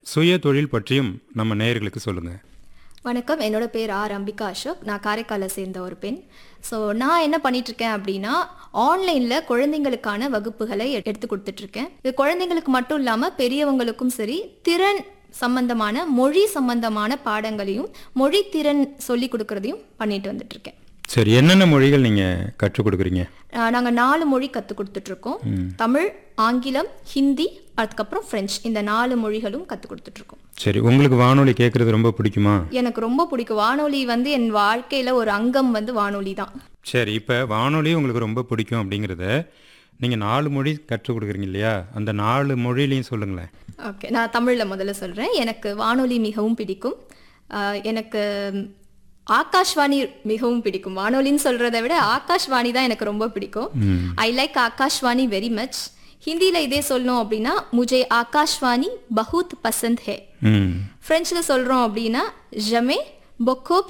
சுய தொழில் பற்றியும் நம்ம நேயர்களுக்கு சொல்லுங்க வணக்கம் என்னோட பேர் ஆர் அம்பிகா அசோக் நான் காரைக்காலை சேர்ந்த ஒரு பெண் ஸோ நான் என்ன பண்ணிட்டு இருக்கேன் அப்படின்னா ஆன்லைனில் குழந்தைங்களுக்கான வகுப்புகளை எ- எடுத்து கொடுத்துட்டு இருக்கேன் இது குழந்தைங்களுக்கு மட்டும் இல்லாமல் பெரியவங்களுக்கும் சரி திறன் சம்பந்தமான மொழி சம்பந்தமான பாடங்களையும் மொழி திறன் சொல்லி கொடுக்கறதையும் பண்ணிட்டு வந்துட்டு இருக்கேன் சரி என்னென்ன மொழிகள் நீங்க கற்றுக் கொடுக்குறீங்க நாங்கள் நாலு மொழி கற்றுக் கொடுத்துட்ருக்கோம் தமிழ் ஆங்கிலம் ஹிந்தி அதுக்கப்புறம் ஃப்ரெஞ்ச் இந்த நாலு மொழிகளும் கற்றுக் கொடுத்துட்ருக்கோம் சரி உங்களுக்கு வானொலி கேட்கறது ரொம்ப பிடிக்குமா எனக்கு ரொம்ப பிடிக்கும் வானொலி வந்து என் வாழ்க்கையில் ஒரு அங்கம் வந்து வானொலி தான் சரி இப்போ வானொலி உங்களுக்கு ரொம்ப பிடிக்கும் அப்படிங்கிறத நீங்கள் நாலு மொழி கற்றுக் கொடுக்குறீங்க இல்லையா அந்த நாலு மொழியிலையும் சொல்லுங்களேன் ஓகே நான் தமிழில் முதல்ல சொல்கிறேன் எனக்கு வானொலி மிகவும் பிடிக்கும் ஆஹ் எனக்கு ஆகாஷ்வாணி மிகவும் பிடிக்கும் வானொலின்னு சொல்கிறத விட ஆகாஷ்வாணி தான் எனக்கு ரொம்ப பிடிக்கும் I like Akashvani very much ஹிந்தியில் இதே சொல்லணும் அப்படின்னா முஜே ஆகாஷ்வாணி பஹுத் பசந்த் ஹே ம் ஃப்ரெஞ்சில் சொல்கிறோம் அப்படின்னா ஜமே பொக்கோப்